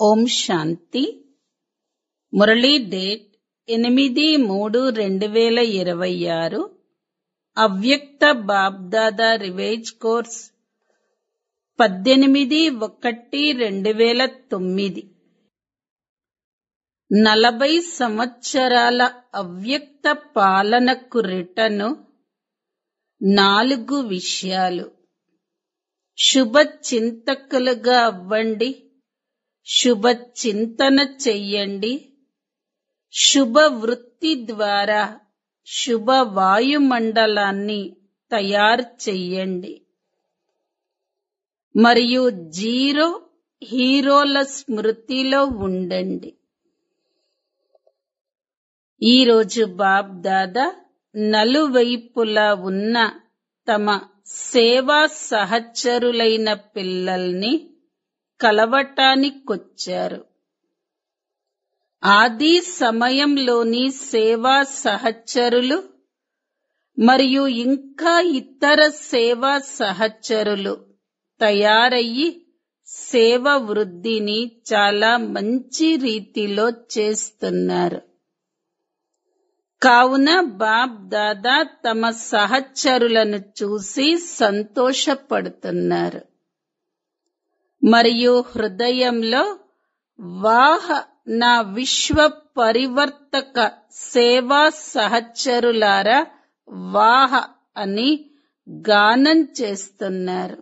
ఓం శాంతి Murali date ఎనిమిది మూడు రెండు వేల ఇరవై ఆరు అవ్యక్త బాబ్దాదా రివేజ్ కోర్స్ పద్దెనిమిది ఒకటి రెండు వేల తొమ్మిది నలభై సంవత్సరాల అవ్యక్త పాలనకు రిటను నాలుగు విషయాలు శుభ చింతకులుగా అవ్వండి శుభ చింతన చెయ్యండి శుభ వృత్తి ద్వారా శుభ వాయుమండలాన్ని తయారు చెయ్యండి మరియు జీరో హీరోల స్మృతిలో ఉండండి ఈరోజు బాబ్ దాదా నలువైపులా ఉన్న తమ సేవా సహచరులైన పిల్లల్ని కలవటానికొచ్చారు ఆది సమయంలోని సేవా సహచరులు మరియు ఇంకా ఇతర సేవా సహచరులు తయారయ్యి సేవ వృద్ధిని చాలా మంచి రీతిలో చేస్తున్నారు కావున బాబ్ దాదా తమ సహచరులను చూసి సంతోషపడుతున్నారు మరియు హృదయంలో వాహ నా విశ్వ పరివర్తక సేవా సహచరులారా వాహ అని గానం చేస్తున్నారు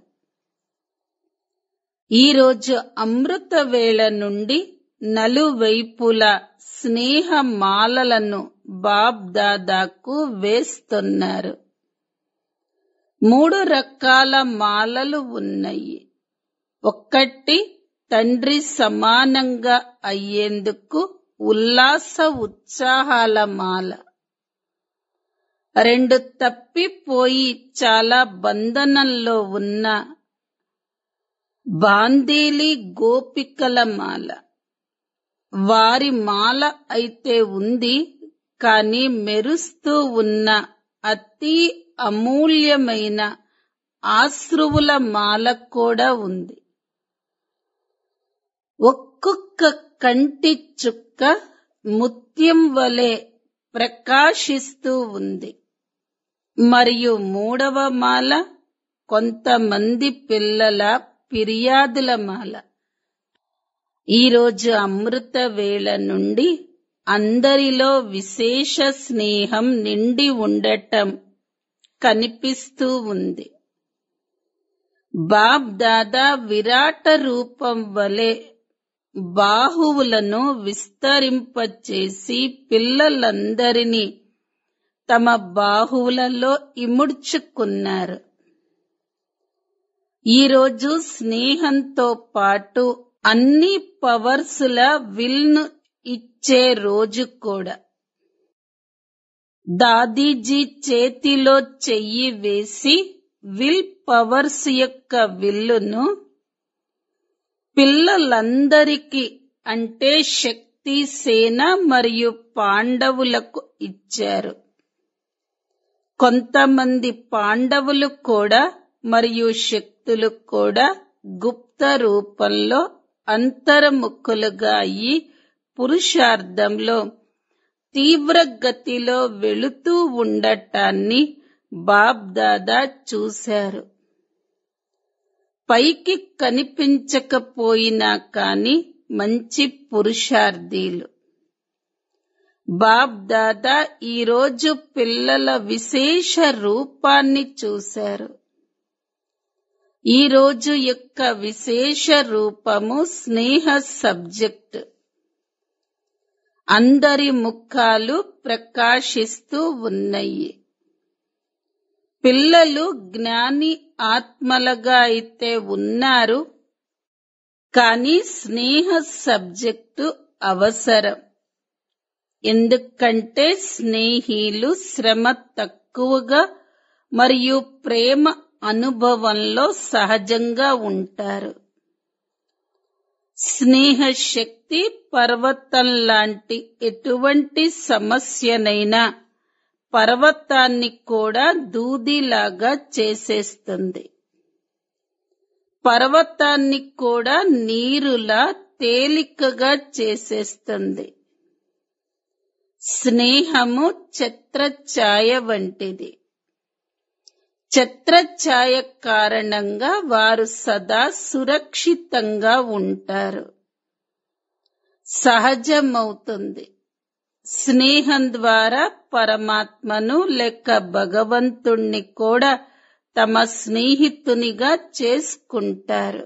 ఈరోజు అమృత వేళ నుండి నలువైపులా స్నేహమాలలను బాబ్ దాదాకు వేస్తున్నారు మూడు రకాల మాలలు ఉన్నాయి ఒక్కటి తండ్రి సమానంగా అయ్యేందుకు ఉల్లాస ఉత్సాహాల మాల రెండు తప్పిపోయి చాలా బంధనంలో ఉన్న బాందీలి గోపికల మాల వారి మాల అయితే ఉంది కాని మెరుస్తూ ఉన్న అతి అమూల్యమైన ఆశ్రువుల మాల కూడా ఉంది ఒక్కొక్క కంటి చుక్క ముత్యం వలె ప్రకాశిస్తూ ఉంది మరియు మూడవ మాల కొంతమంది పిల్లల ఫిర్యాదుల మాల ఈరోజు అమృత వేళ నుండి అందరిలో విశేష స్నేహం నిండి ఉండటం కనిపిస్తూ ఉంది బాబ్ దాదా విరాట రూపం వలె బాహువులను విస్తరింపచేసి పిల్లలందరినీ తమ బాహువులలో ఇముడ్చుకున్నారు ఈరోజు స్నేహంతో పాటు అన్ని పవర్సుల విల్ను ఇచ్చే రోజు కూడా దాదీజీ చేతిలో చెయ్యి వేసి విల్ పవర్స్ యొక్క విల్లును పిల్లలందరికీ అంటే శక్తి సేన మరియు పాండవులకు ఇచ్చారు కొంతమంది పాండవులు కూడా మరియు శక్తులు కూడా గుప్త రూపంలో అంతర్ముఖులుగా అయి పురుషార్థంలో తీవ్ర గతిలో వెళుతూ ఉండటాన్ని బాబ్ దాదా చూశారు పైకి కనిపించకపోయినా కాని మంచి పురుషార్థీలు బాబ్ దాదా ఈరోజు పిల్లల విశేష రూపాన్ని చూశారు ఈ రోజు యొక్క విశేష రూపము స్నేహ సబ్జెక్ట్ అందరి ముఖాలు ప్రకాశిస్తూ ఉన్నాయి పిల్లలు జ్ఞాని ఆత్మలుగా అయితే ఉన్నారు కానీ స్నేహ సబ్జెక్టు అవసరం ఎందుకంటే స్నేహీలు శ్రమ తక్కువగా మరియు ప్రేమ అనుభవంలో సహజంగా ఉంటారు స్నేహ శక్తి పర్వతం లాంటి ఎటువంటి సమస్యనైనా పర్వతాన్ని కూడా దూదిలాగా చేసేస్తుంది పర్వతాన్ని కూడా నీరులా తేలికగా చేసేస్తుంది స్నేహము ఛత్రఛాయ వంటిది ఛత్రఛాయ కారణంగా వారు సదా సురక్షితంగా ఉంటారు సహజమవుతుంది స్నేహం ద్వారా పరమాత్మను లేక భగవంతుణ్ణి కూడా తమ స్నేహితునిగా చేసుకుంటారు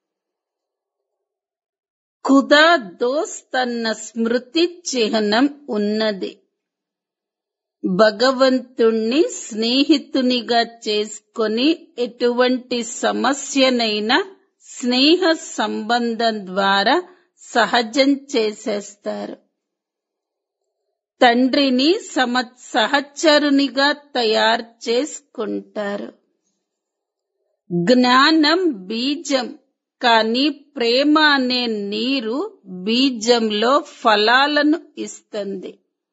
ఖుదా దోస్త్ అన్న స్మృతి చిహ్నం ఉన్నది భగవంతుణ్ణి స్నేహితునిగా చేసుకొని ఎటువంటి సమస్యనైనా స్నేహ సంబంధం ద్వారా సహజం చేసేస్తారు తండ్రిని సమ సహచరునిగా తయారు చేసుకుంటారు జ్ఞానం బీజం కానీ ప్రేమ అనే నీరు బీజంలో ఫలాలను ఇస్తుంది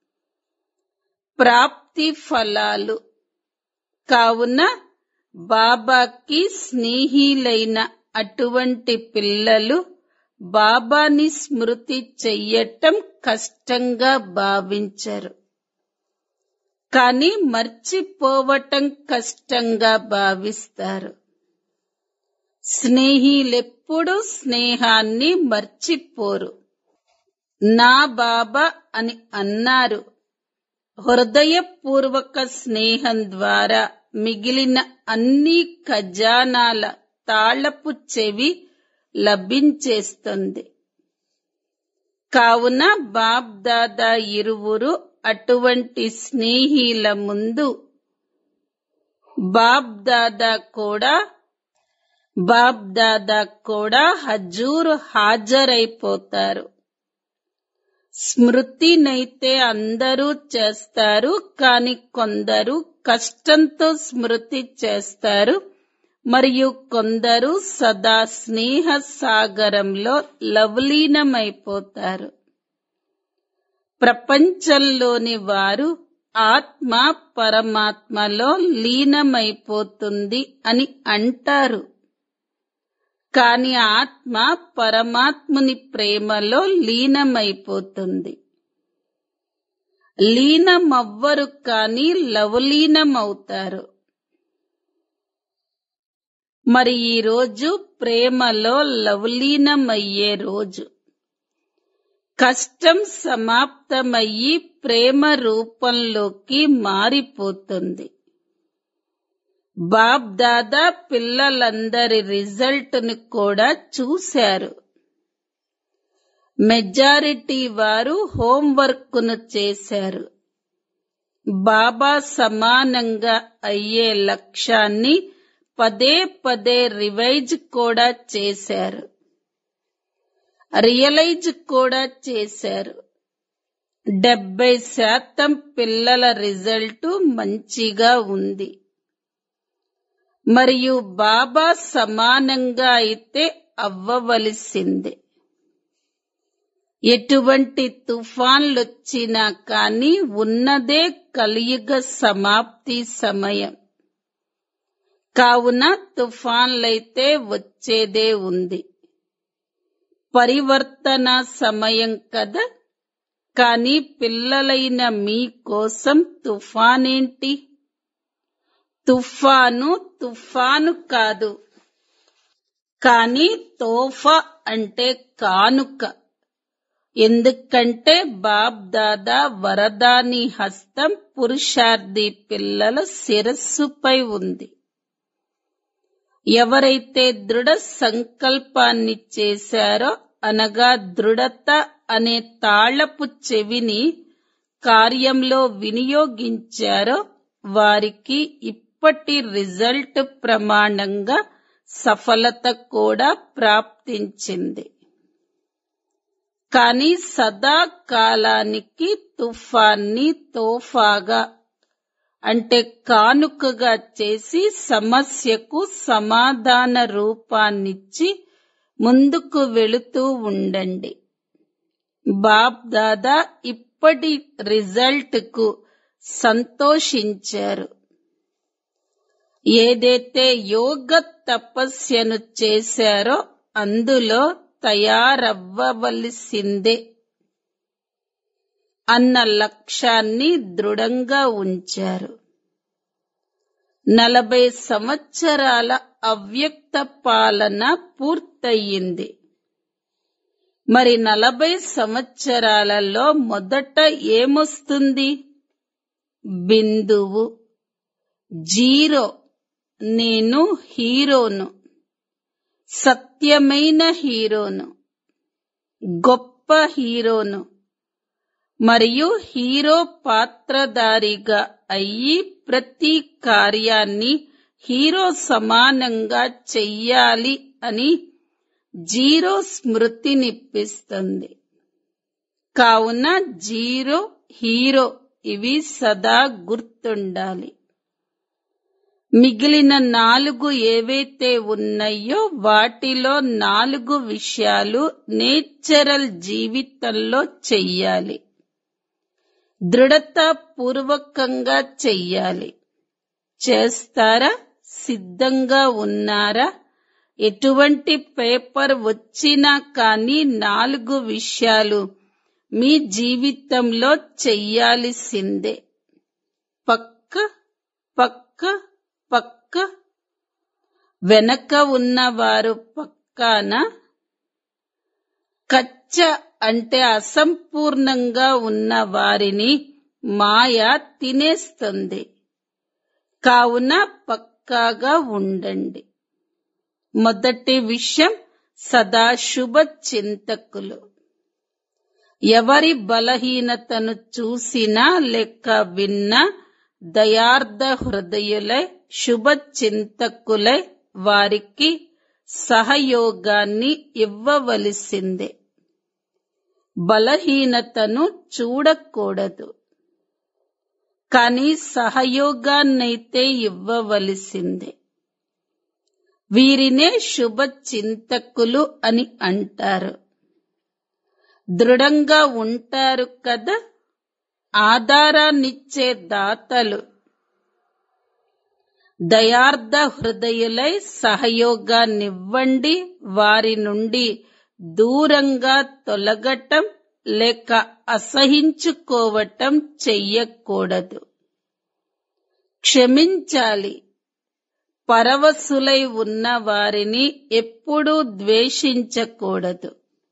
ప్రాప్తి ఫలాలు కావున బాబాకి స్నేహిలైన అటువంటి పిల్లలు బాబాని స్మృతి చెయ్యటం కష్టంగా భావించరు కానీ మర్చిపోవటం కష్టంగా భావిస్తారు స్నేహిలెప్పుడు స్నేహాన్ని మర్చిపోరు నా బాబా అని అన్నారు హృదయపూర్వక స్నేహం ద్వారా మిగిలిన అన్ని ఖజానాల తాళపు చెవి లభించేస్తుంది కావున బాబ్ దాదా ఇరువురు అటువంటి స్నేహిల ముందు బాబ్ దాదా కూడా బాబ్ దాదా కూడా హజూర్ హాజరైపోతారు స్మృతినైతే అందరూ చేస్తారు కాని కొందరు కష్టంతో స్మృతి చేస్తారు మరియు కొందరు సదా స్నేహ సాగరంలో లవలీనమైపోతారు ప్రపంచంలోని వారు ఆత్మ పరమాత్మలో లీనమైపోతుంది అని అంటారు కాని ఆత్మ పరమాత్ముని ప్రేమలో లీనమైపోతుంది లీనమవ్వరు కాని లవలీనమవుతారు మరి ఈ రోజు ప్రేమలో లవలీనమయ్యే రోజు కష్టం సమాప్తమయ్యి ప్రేమ రూపంలోకి మారిపోతుంది బాబ్ దాదా పిల్లలందరి రిజల్ట్ ను కూడా చూశారు మెజారిటీ వారు హోంవర్క్ ను చేశారు బాబా సమానంగా అయ్యే లక్ష్యాన్ని పదే పదే రివైజ్ కూడా చేశారు రియలైజ్ కూడా చేశారు డెబ్బై శాతం పిల్లల రిజల్ట్ మంచిగా ఉంది మరియు బాబా సమానంగా అయితే అవ్వవలసిందే ఎటువంటి తుఫాన్లొచ్చినా కానీ ఉన్నదే కలియుగ సమాప్తి సమయం కావున తుఫాన్లైతే వచ్చేదే ఉంది పరివర్తన సమయం కదా కానీ పిల్లలైన మీ కోసం తుఫానేంటి తుఫాను తుఫాను కాదు కానీ తోఫా అంటే కానుక ఎందుకంటే బాబ్ దాదా వరదాని హస్తం పురుషార్థి పిల్లల శిరస్సుపై ఉంది ఎవరైతే దృఢ సంకల్పాన్ని చేశారో అనగా దృఢత అనే తాళపు చెవిని కార్యంలో వినియోగించారో వారికి ఇప్పటి రిజల్ట్ ప్రమాణంగా సఫలత కూడా ప్రాప్తించింది కానీ సదా కాలానికి తుఫాన్ని తోఫాగా అంటే కానుకగా చేసి సమస్యకు సమాధాన రూపాన్నిచ్చి ముందుకు వెళుతూ ఉండండి బాప్ దాదా ఇప్పటి రిజల్ట్ కు సంతోషించారు ఏదైతే యోగ తపస్యను చేశారో అందులో తయారవ్వవలసిందే అన్న లక్ష్యాన్ని దృఢంగా ఉంచారు నలభై సంవత్సరాల అవ్యక్త పాలన పూర్తయింది మరి నలభై సంవత్సరాలలో మొదట ఏమొస్తుంది బిందువు జీరో నేను హీరోను సత్యమైన హీరోను గొప్ప హీరోను మరియు హీరో పాత్రధారిగా అయ్యి ప్రతి కార్యాన్ని హీరో సమానంగా చెయ్యాలి అని జీరో స్మృతినిప్పిస్తుంది కావున జీరో హీరో ఇవి సదా గుర్తుండాలి మిగిలిన నాలుగు ఏవైతే ఉన్నాయో వాటిలో నాలుగు విషయాలు నేచురల్ జీవితంలో చెయ్యాలి దృఢతాపూర్వకంగా చెయ్యాలి చేస్తారా సిద్ధంగా ఉన్నారా ఎటువంటి పేపర్ వచ్చినా కానీ నాలుగు విషయాలు మీ జీవితంలో చెయ్యాల్సిందే పక్క పక్క పక్క వెనక ఉన్నవారు పక్కాన కచ్చ అంటే అసంపూర్ణంగా ఉన్న వారిని మాయ తినేస్తుంది కావున పక్కాగా ఉండండి మొదటి విషయం సదా శుభ చింతకులు ఎవరి బలహీనతను చూసినా లేక విన్నా దయార్థ హృదయులై శుభ చింతకులై వారికి సహయోగాన్ని ఇవ్వవలసిందే బలహీనతను చూడకూడదు కానీ సహయోగాన్నైతే ఇవ్వవలసిందే వీరినే శుభ చింతకులు అని అంటారు దృఢంగా ఉంటారు కదా ఆధారాన్నిచ్చే దాతలు దయార్థ హృదయులై సహయోగాన్నివ్వండి వారి నుండి దూరంగా తొలగటం లేక అసహించుకోవటం చెయ్యకూడదు క్షమించాలి పరవశులై ఉన్న వారిని ఎప్పుడూ ద్వేషించకూడదు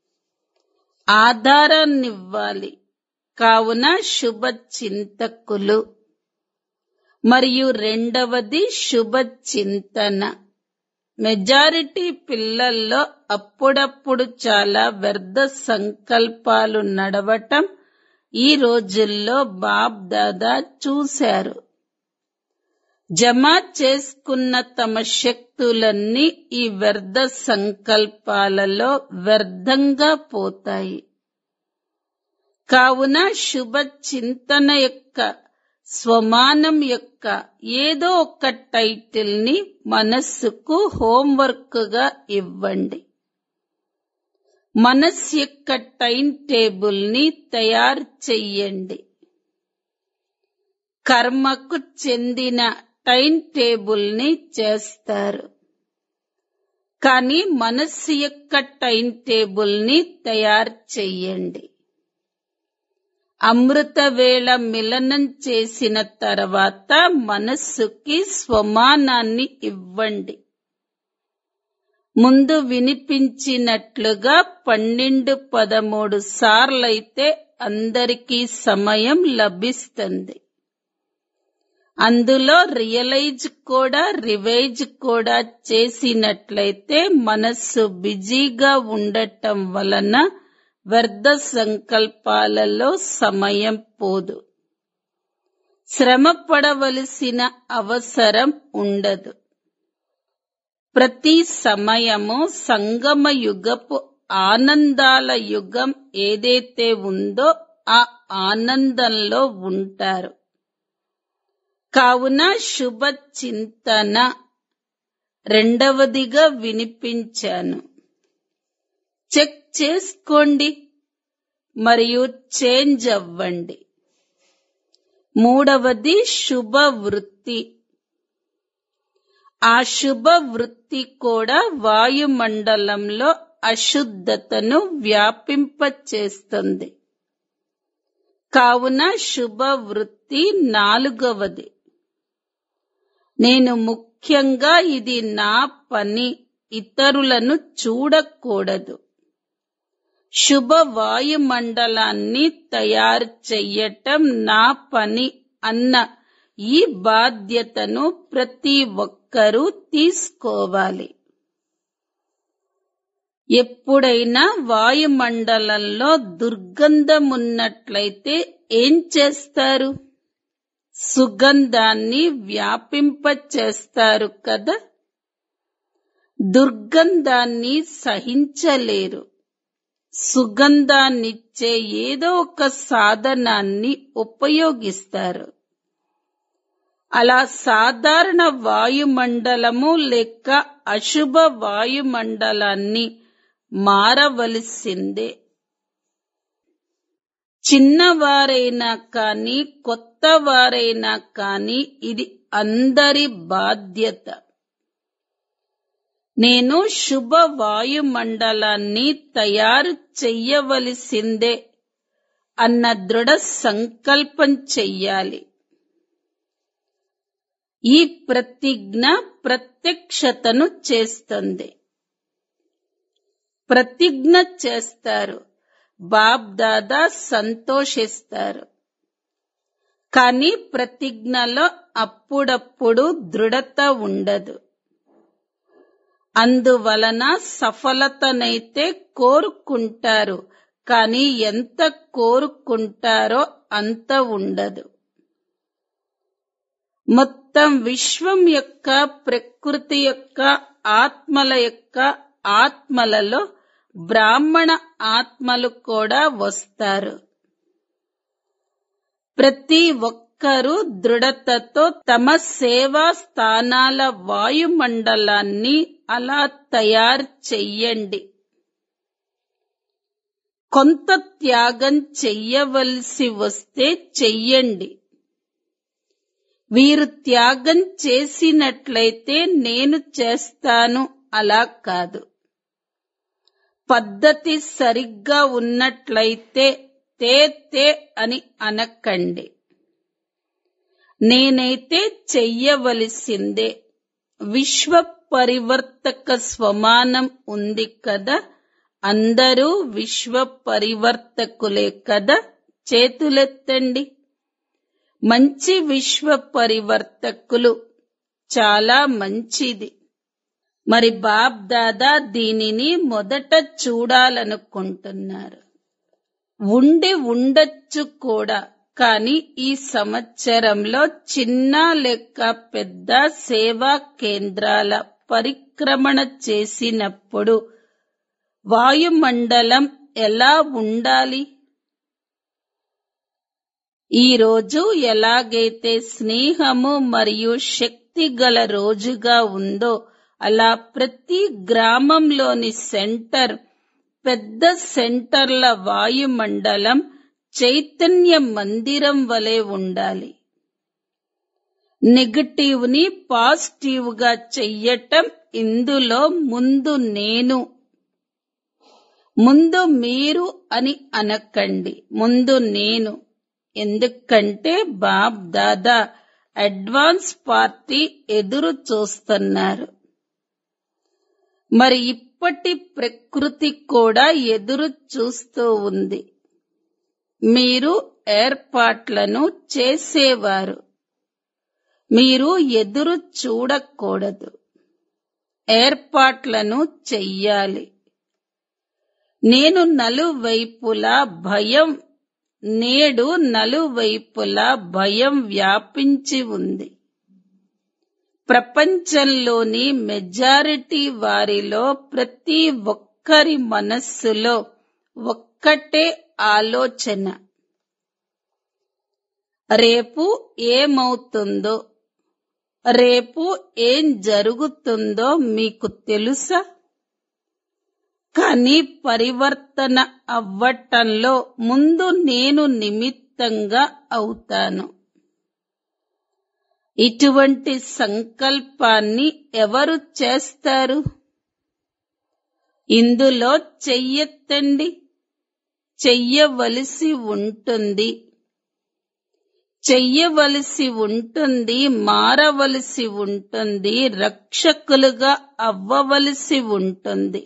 ఆధారాన్నివ్వాలి కావున శుభ చింతకులు మరియు రెండవది శుభ చింతన మెజారిటీ పిల్లల్లో అప్పుడప్పుడు చాలా వ్యర్థ సంకల్పాలు నడవటం ఈ రోజుల్లో బాబ్ దాదా చూశారు జమ చేసుకున్న తమ శక్తులన్నీ ఈ వ్యర్థ సంకల్పాలలో వ్యర్థంగా పోతాయి కావున శుభ చింతన యొక్క స్వమానం యొక్క ఏదో ఒక టైటిల్ ని మనస్సుకు హోంవర్క్ గా ఇవ్వండి మనస్సు యొక్క టైం టేబుల్ ని తయారు చెయ్యండి కర్మకు చెందిన టైం టేబుల్ ని చేస్తారు కానీ మనస్సు యొక్క టైం టేబుల్ ని తయారు చెయ్యండి అమృత వేళ మిలనం చేసిన తర్వాత మనస్సుకి స్వమానాన్ని ఇవ్వండి ముందు వినిపించినట్లుగా పన్నెండు పదమూడు సార్లైతే అందరికీ సమయం లభిస్తుంది అందులో రియలైజ్ కూడా రివైజ్ కూడా చేసినట్లయితే మనస్సు బిజీగా ఉండటం వలన వ్యర్థ సంకల్పాలలో సమయం పోదు శ్రమ పడవలసిన అవసరం ఉండదు ప్రతి సమయము సంగమ యుగపు ఆనందాల యుగం ఏదైతే ఉందో ఆ ఆనందంలో ఉంటారు కావున శుభ చింతన రెండవదిగా వినిపించాను చెక్ చేసుకోండి మరియు చేంజ్ అవ్వండి మూడవది శుభ వృత్తి ఆ శుభ వృత్తి కూడా వాయుమండలంలో అశుద్ధతను వ్యాపింపచేస్తుంది కావున శుభ వృత్తి నాలుగవది నేను ముఖ్యంగా ఇది నా పని ఇతరులను చూడకూడదు శుభ వాయుమండలాన్ని తయారు చెయ్యటం నా పని అన్న ఈ బాధ్యతను ప్రతి ఒక్కరూ తీసుకోవాలి ఎప్పుడైనా వాయుమండలంలో దుర్గంధం ఉన్నట్లయితే ఏం చేస్తారు సుగంధాన్ని వ్యాపింపచేస్తారు కదా దుర్గంధాన్ని సహించలేరు సుగంధాన్నిచ్చే ఏదో ఒక సాధనాన్ని ఉపయోగిస్తారు అలా సాధారణ వాయుమండలము లేక అశుభ వాయుమండలాన్ని మారవలసిందే చిన్నవారైనా కాని కొత్త వారైనా కాని ఇది అందరి బాధ్యత నేను శుభ వాయుమండలాన్ని తయారు చెయ్యవలసిందే అన్న దృఢ సంకల్పం చెయ్యాలి ఈ ప్రతిజ్ఞ ప్రత్యక్షతను చేస్తుంది ప్రతిజ్ఞ చేస్తారు బాబ్ దాదా సంతోషిస్తారు కానీ ప్రతిజ్ఞలో అప్పుడప్పుడు దృఢత ఉండదు అందువలన సఫలతనైతే కోరుకుంటారు కానీ ఎంత కోరుకుంటారో అంత ఉండదు మొత్తం విశ్వం యొక్క ప్రకృతి యొక్క ఆత్మల యొక్క ఆత్మలలో బ్రాహ్మణ ఆత్మలు కూడా వస్తారు ప్రతి ఒక్కరూ దృఢతతో తమ సేవా స్థానాల వాయుమండలాన్ని అలా తయారు చెయ్యండి కొంత త్యాగం చెయ్యవలసి వస్తే చెయ్యండి వీరు త్యాగం చేసినట్లయితే నేను చేస్తాను అలా కాదు పద్ధతి సరిగ్గా ఉన్నట్లయితే తే తే అని అనకండి నేనైతే చెయ్యవలసిందే విశ్వ పరివర్తక స్వమానం ఉంది కదా అందరూ విశ్వ పరివర్తకులే కదా చేతులెత్తండి మంచి విశ్వ పరివర్తకులు చాలా మంచిది మరి బాబ్ దాదా దీనిని మొదట చూడాలనుకుంటున్నారు ఉండి ఉండొచ్చు కూడా కానీ ఈ సంవత్సరంలో చిన్న లెక్క పెద్ద సేవా కేంద్రాల పరిక్రమణ చేసినప్పుడు వాయుమండలం ఎలా ఉండాలి ఈ రోజు ఎలాగైతే స్నేహము మరియు శక్తి గల రోజుగా ఉందో అలా ప్రతి గ్రామంలోని సెంటర్ పెద్ద సెంటర్ల వాయుమండలం చైతన్య మందిరం వలె ఉండాలి నెగటివ్ ని పాజిటివ్ గా చెయ్యటం ఇందులో ముందు నేను ముందు మీరు అని అనకండి ముందు నేను ఎందుకంటే బాబ్ దాదా అడ్వాన్స్ పార్టీ ఎదురు చూస్తున్నారు మరి ఇప్పటి ప్రకృతి కూడా ఎదురు చూస్తూ ఉంది మీరు ఏర్పాట్లను చేసేవారు మీరు ఎదురు చూడకూడదు ఏర్పాట్లను చెయ్యాలి నేను నలువైపులా భయం నేడు నలువైపులా భయం వ్యాపించి ఉంది ప్రపంచంలోని మెజారిటీ వారిలో ప్రతి ఒక్కరి మనస్సులో ఒక్కటే ఆలోచన రేపు ఏమవుతుందో రేపు ఏం జరుగుతుందో మీకు తెలుసా కానీ పరివర్తన అవ్వటంలో ముందు నేను నిమిత్తంగా అవుతాను ఇటువంటి సంకల్పాన్ని ఎవరు చేస్తారు ఇందులో చెయ్యెత్తండి చెయ్యవలసి ఉంటుంది చెయ్యవలసి ఉంటుంది మారవలసి ఉంటుంది రక్షకులుగా అవ్వవలసి ఉంటుంది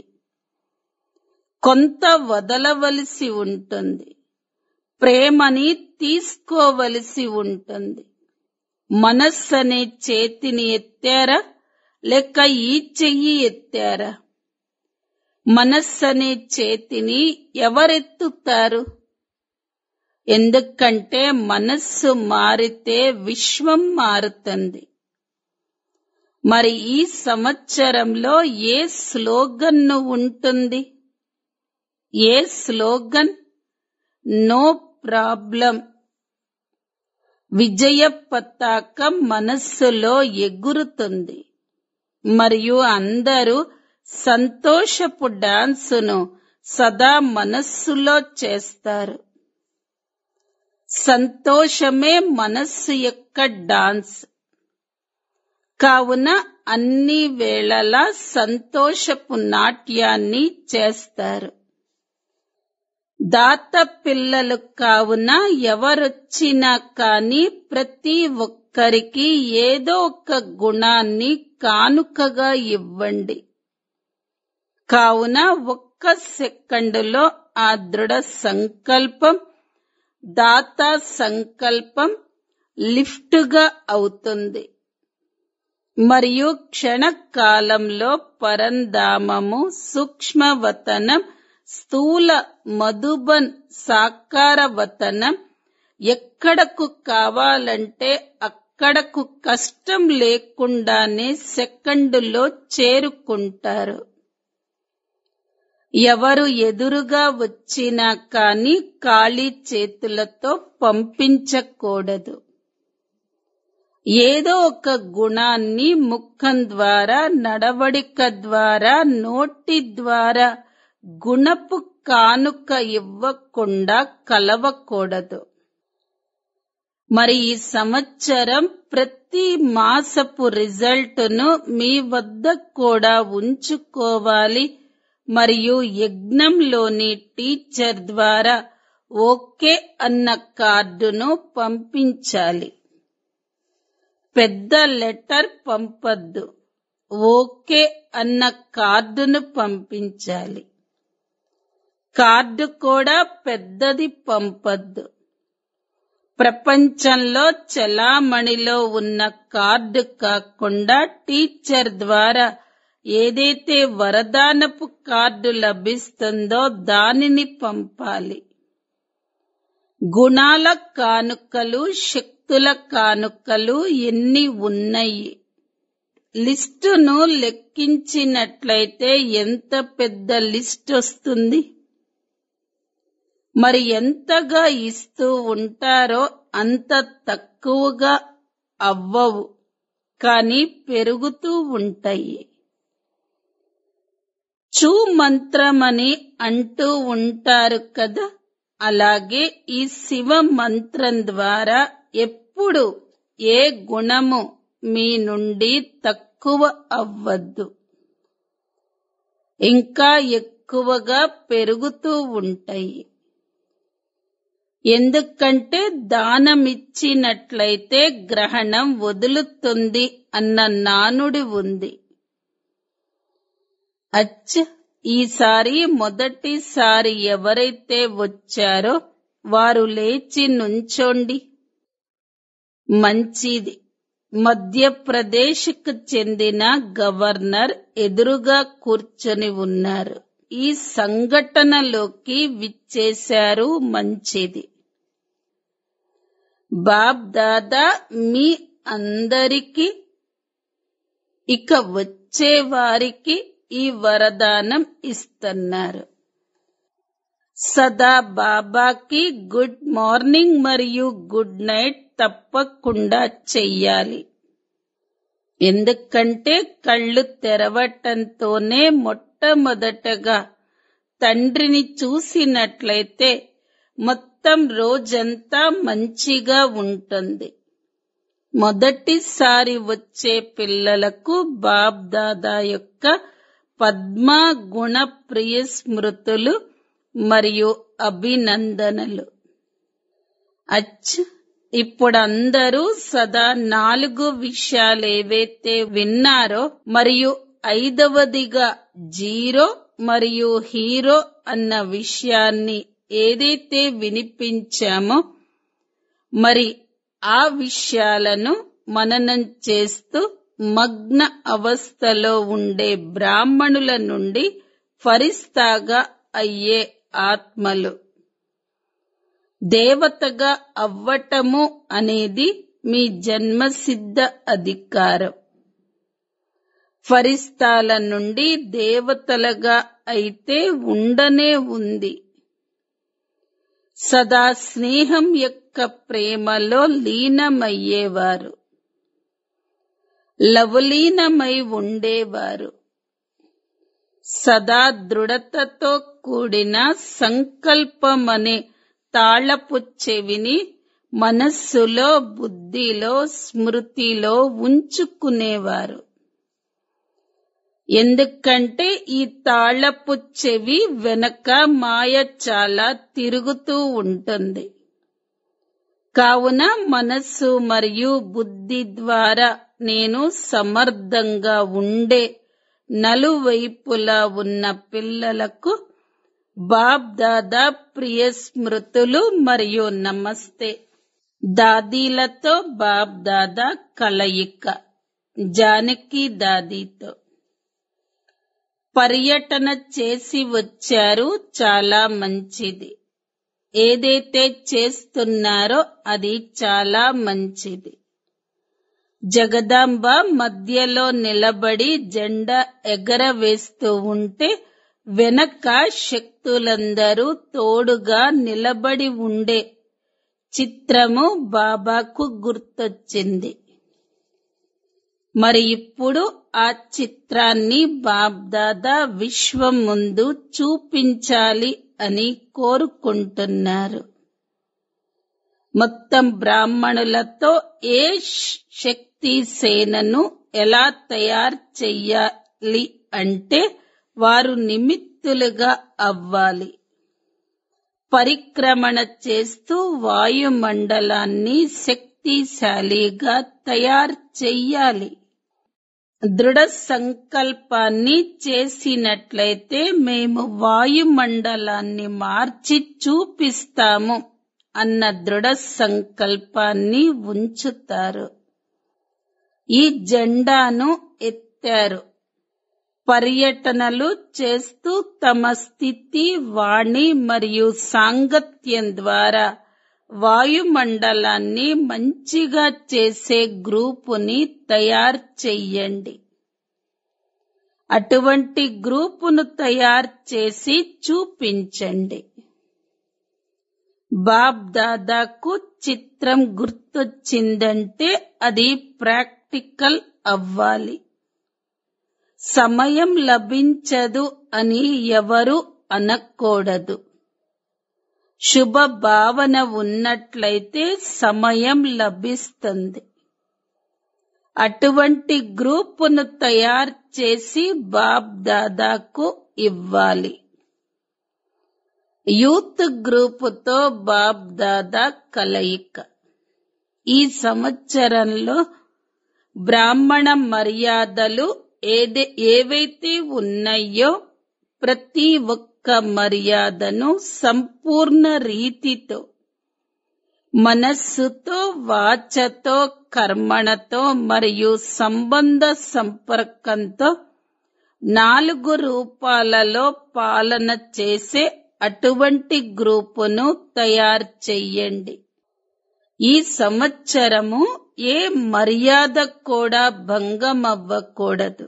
కొంత వదలవలసి ఉంటుంది ప్రేమని తీసుకోవలసి ఉంటుంది మనస్సు అనే చేతిని ఎత్తారా లేక ఈ చెయ్యి ఎత్తారా మనస్సు అనే చేతిని ఎవరెత్తుతారు ఎందుకంటే మనస్సు మారితే విశ్వం మారుతుంది మరి ఈ సంవత్సరంలో ఏ స్లోగన్ ఉంటుంది ఏ స్లోగన్ నో ప్రాబ్లం విజయ పతాకం మనస్సులో ఎగురుతుంది మరియు అందరూ సంతోషపు డాన్సును సదా మనస్సులో చేస్తారు సంతోషమే మనస్సు యొక్క డాన్స్ కావున అన్ని వేళలా సంతోషపు నాట్యాన్ని చేస్తారు దాత పిల్లలు కావున ఎవరొచ్చినా కాని ప్రతి ఒక్కరికి ఏదో ఒక గుణాన్ని కానుకగా ఇవ్వండి కావున ఒక్క సెకండులో ఆ దృఢ సంకల్పం దాతా సంకల్పం లిఫ్టుగా అవుతుంది మరియు క్షణకాలంలో పరంధామము సూక్ష్మవతనం స్థూల మధుబన్ సాకారవతనం ఎక్కడకు కావాలంటే అక్కడకు కష్టం లేకుండానే సెకండులో చేరుకుంటారు ఎవరు ఎదురుగా వచ్చినా కాని ఖాళీ చేతులతో పంపించకూడదు ఏదో ఒక గుణాన్ని ముఖం ద్వారా నడవడిక ద్వారా నోటి ద్వారా గుణపు కానుక ఇవ్వకుండా కలవకూడదు మరి ఈ సంవత్సరం ప్రతి మాసపు రిజల్ట్ను మీ వద్ద కూడా ఉంచుకోవాలి మరియు యజ్ఞంలోని టీచర్ ద్వారా ఓకే అన్న కార్డును పంపించాలి పెద్ద లెటర్ పంపద్దు ఓకే అన్న కార్డును పంపించాలి కార్డు కూడా పెద్దది పంపద్దు ప్రపంచంలో చలామణిలో ఉన్న కార్డు కాకుండా టీచర్ ద్వారా ఏదైతే వరదానపు కార్డు లభిస్తుందో దానిని పంపాలి గుణాల కానుకలు శక్తుల కానుకలు ఎన్ని ఉన్నాయి లిస్టును లెక్కించినట్లయితే ఎంత పెద్ద లిస్ట్ వస్తుంది మరి ఎంతగా ఇస్తూ ఉంటారో అంత తక్కువగా అవ్వవు కానీ పెరుగుతూ ఉంటాయి చూ మంత్రమని అంటూ ఉంటారు కదా అలాగే ఈ శివ మంత్రం ద్వారా ఎప్పుడు ఏ గుణము మీ నుండి తక్కువ అవ్వద్దు ఇంకా ఎక్కువగా పెరుగుతూ ఉంటాయి ఎందుకంటే దానమిచ్చినట్లయితే గ్రహణం వదులుతుంది అన్న నానుడి ఉంది అచ్చ ఈసారి మొదటిసారి ఎవరైతే వచ్చారో వారు లేచి నుంచోండి మంచిది మధ్యప్రదేశ్కు చెందిన గవర్నర్ ఎదురుగా కూర్చొని ఉన్నారు ఈ సంఘటనలోకి విచ్చేశారు మంచిది బాబ్ దాదా మీ అందరికీ ఇక వచ్చే వారికి ఈ వరదానం ఇస్తున్నారు సదా బాబాకి గుడ్ మార్నింగ్ మరియు గుడ్ నైట్ తప్పకుండా చెయ్యాలి ఎందుకంటే కళ్ళు తెరవటంతోనే మొట్టమొదటగా తండ్రిని చూసినట్లయితే మొత్తం రోజంతా మంచిగా ఉంటుంది మొదటిసారి వచ్చే పిల్లలకు బాబ్ దాదా యొక్క పద్మ గుణ ప్రియ స్మృతులు మరియు అభినందనలు అచ్చ ఇప్పుడు అందరూ సదా నాలుగు విషయాలు ఏవైతే విన్నారో మరియు ఐదవదిగా జీరో మరియు హీరో అన్న విషయాన్ని ఏదైతే వినిపించామో మరి ఆ విషయాలను మననం చేస్తూ మగ్న అవస్థలో ఉండే బ్రాహ్మణుల నుండి ఫరిస్తాగా అయ్యే ఆత్మలు దేవతగా అవ్వటము అనేది మీ జన్మసిద్ధ అధికారం ఫరిస్తాల నుండి దేవతలుగా అయితే ఉండనే ఉంది సదా స్నేహం యొక్క ప్రేమలో లీనమయ్యేవారు లవలీనమై ఉండేవారు సదా దృఢతతో కూడిన సంకల్పమనే తాళపు చెవిని మనస్సులో బుద్ధిలో స్మృతిలో ఉంచుకునేవారు ఎందుకంటే ఈ తాళపు చెవి వెనక మాయ చాలా తిరుగుతూ ఉంటుంది కావున మనస్సు మరియు బుద్ధి ద్వారా నేను సమర్థంగా ఉండే నలువైపులా ఉన్న పిల్లలకు బాబ్ దాదా ప్రియ స్మృతులు మరియు నమస్తే దాదీలతో బాబ్ దాదా కలయిక జానకి దాదీతో పర్యటన చేసి వచ్చారు చాలా మంచిది ఏదైతే చేస్తున్నారో అది చాలా మంచిది జగదాంబ మధ్యలో నిలబడి జెండా ఎగరవేస్తూ ఉంటే వెనక శక్తులందరూ తోడుగా నిలబడి ఉండే చిత్రము బాబాకు గుర్తొచ్చింది మరి ఇప్పుడు ఆ చిత్రాన్ని బాబ్దాదా విశ్వం ముందు చూపించాలి అని కోరుకుంటున్నారు మొత్తం బ్రాహ్మణులతో ఏ శక్తి సేనను ఎలా తయారు చెయ్యాలి అంటే వారు నిమిత్తులుగా అవ్వాలి పరిక్రమణ చేస్తూ వాయుమండలాన్ని శక్తిశాలిగా తయారు చెయ్యాలి దృఢ సంకల్పాన్ని చేసినట్లయితే మేము వాయుమండలాన్ని మార్చి చూపిస్తాము అన్న దృఢ సంకల్పాన్ని ఉంచుతారు ఈ జెండాను ఎత్తారు పర్యటనలు చేస్తూ తమ స్థితి వాణి మరియు సాంగత్యం ద్వారా వాయుమండలాన్ని మంచిగా చేసే గ్రూపుని తయారు చెయ్యండి అటువంటి గ్రూపును తయారు చేసి చూపించండి బాబ్ దాదాకు చిత్రం గుర్తొచ్చిందంటే అది ప్రాక్టికల్ అవ్వాలి సమయం లభించదు అని ఎవరు అనకూడదు శుభ భావన ఉన్నట్లయితే సమయం లభిస్తుంది అటువంటి గ్రూపును తయారు చేసి బాబ్ దాదాకు ఇవ్వాలి యూత్ గ్రూపుతో బాబ్ దాదా కలయిక ఈ సంవత్సరంలో బ్రాహ్మణ మర్యాదలు ఏదే ఏవైతే ఉన్నాయో ప్రతి ఒక్క మర్యాదను సంపూర్ణ రీతితో మనస్సుతో వాచతో కర్మణతో మరియు సంబంధ సంపర్కంతో నాలుగు రూపాలలో పాలన చేసే అటువంటి గ్రూపును తయారు చెయ్యండి ఈ సంవత్సరము ఏ మర్యాద కూడా భంగం అవ్వకూడదు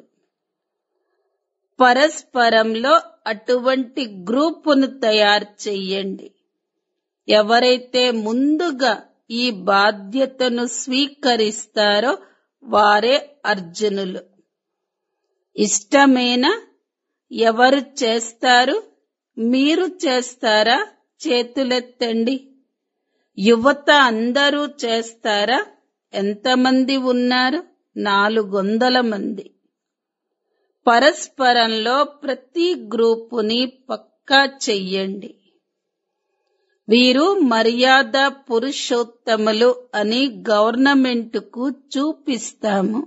పరస్పరంలో అటువంటి గ్రూపును తయారు చెయ్యండి ఎవరైతే ముందుగా ఈ బాధ్యతను స్వీకరిస్తారో వారే అర్జునులు ఇష్టమేనా ఎవరు చేస్తారు మీరు చేస్తారా చేతులెత్తండి యువత అందరూ చేస్తారా ఎంతమంది ఉన్నారు నాలుగు వందల మంది పరస్పరంలో ప్రతి గ్రూపుని పక్కా చెయ్యండి వీరు మర్యాద పురుషోత్తములు అని గవర్నమెంటుకు చూపిస్తాము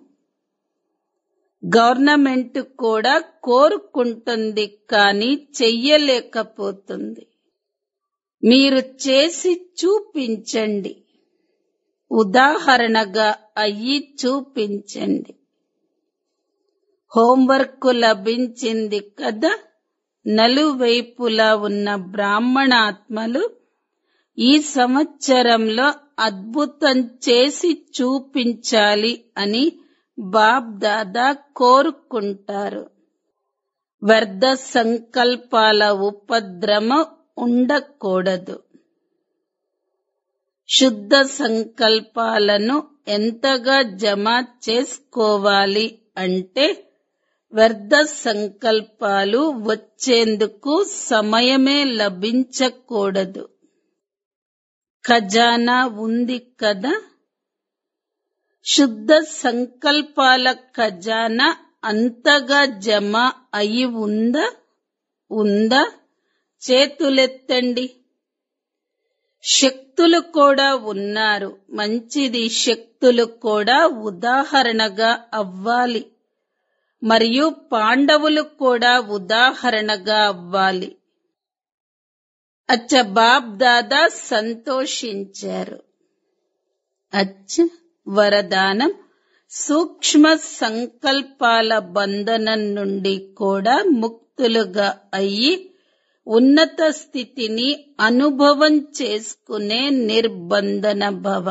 గవర్నమెంట్ కూడా కోరుకుంటుంది కానీ చెయ్యలేకపోతుంది మీరు చేసి చూపించండి ఉదాహరణగా అయ్యి చూపించండి హోంవర్క్ లభించింది కదా నలువైపులా ఉన్న బ్రాహ్మణాత్మలు ఈ సంవత్సరంలో అద్భుతం చేసి చూపించాలి అని బాబ్ దాదా కోరుకుంటారు వ్యర్థ సంకల్పాల ఉపద్రవం ఉండకూడదు శుద్ధ సంకల్పాలను ఎంతగా జమ చేసుకోవాలి అంటే వ్యర్థ సంకల్పాలు వచ్చేందుకు సమయమే లభించకూడదు ఖజానా ఉంది కదా శుద్ధ సంకల్పాల ఖజానా అంతగా జమ అయి ఉందా ఉందా చేతులెత్తండి శక్తులు కూడా ఉన్నారు మంచిది శక్తులు కూడా ఉదాహరణగా అవ్వాలి మరియు పాండవులు కూడా ఉదాహరణగా అవ్వాలి అచ్చ బాబ్ దాదా సంతోషించారు అచ్చ వరదానం సూక్ష్మ సంకల్పాల బంధనం నుండి కూడా ముక్తులుగా అయ్యి ఉన్నత స్థితిని అనుభవం చేసుకునే నిర్బంధన భవ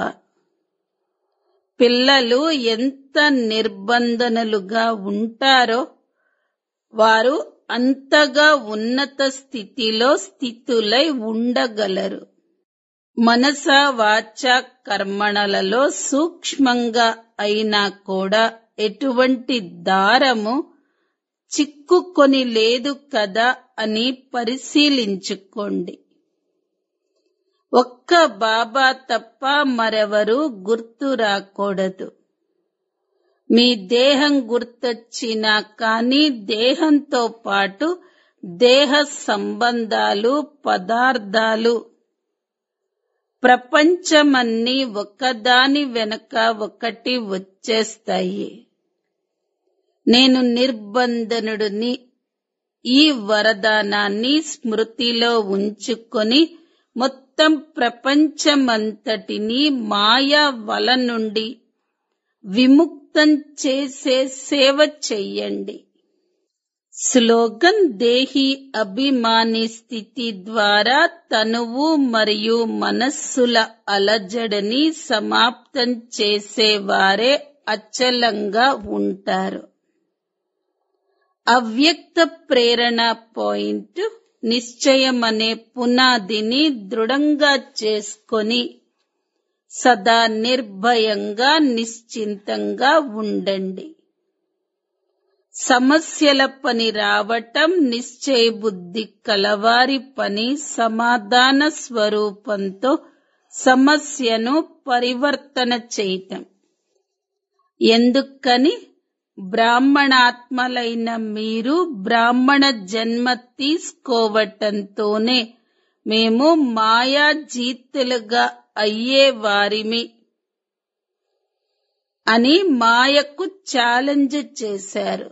పిల్లలు ఎంత నిర్బంధనలుగా ఉంటారో వారు అంతగా ఉన్నత స్థితిలో స్థితులై ఉండగలరు మనస వాచ కర్మణలలో సూక్ష్మంగా అయినా కూడా ఎటువంటి దారము చిక్కుకొని లేదు కదా అని పరిశీలించుకోండి ఒక్క బాబా తప్ప మరెవరు గుర్తు రాకూడదు మీ దేహం గుర్తొచ్చినా కానీ దేహంతో పాటు దేహ సంబంధాలు పదార్థాలు ప్రపంచమన్నీ ఒకదాని వెనక ఒకటి వచ్చేస్తాయి నేను నిర్బంధనుడిని ఈ వరదానాన్ని స్మృతిలో ఉంచుకొని మొత్తం ప్రపంచమంతటిని మాయా వల నుండి విముక్తం చేసే సేవ చెయ్యండి స్లోగన్ దేహి అభిమాని స్థితి ద్వారా తనువు మరియు మనస్సుల అలజడిని సమాప్తం చేసేవారే అచలంగా ఉంటారు అవ్యక్త ప్రేరణ పాయింట్ నిశ్చయం అనే పునాదిని దృఢంగా చేసుకొని సదా నిర్భయంగా నిశ్చింతంగా ఉండండి సమస్యల పని రావటం నిశ్చయ బుద్ధి కలవారి పని సమాధాన స్వరూపంతో సమస్యను పరివర్తన చేయటం ఎందుకని బ్రాహ్మణాత్మలైన మీరు బ్రాహ్మణ జన్మ తీసుకోవటంతోనే మేము మాయా జీతులుగా అయ్యే వారిమి అని మాయకు ఛాలెంజ్ చేశారు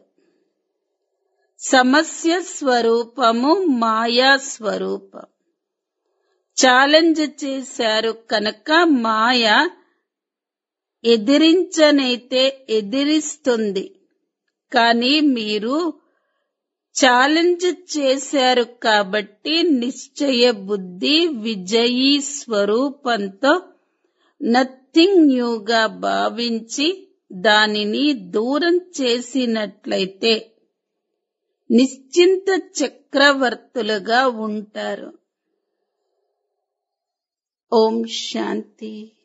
సమస్య స్వరూపము మాయా స్వరూపం ఛాలెంజ్ చేశారు కనుక మాయ ఎదిరించనైతే ఎదిరిస్తుంది కానీ మీరు ఛాలెంజ్ చేశారు కాబట్టి నిశ్చయ బుద్ధి విజయీ స్వరూపంతో నథింగ్ న్యూగా భావించి దానిని దూరం చేసినట్లయితే నిశ్చింత చక్రవర్తులుగా ఉంటారు ఓం శాంతి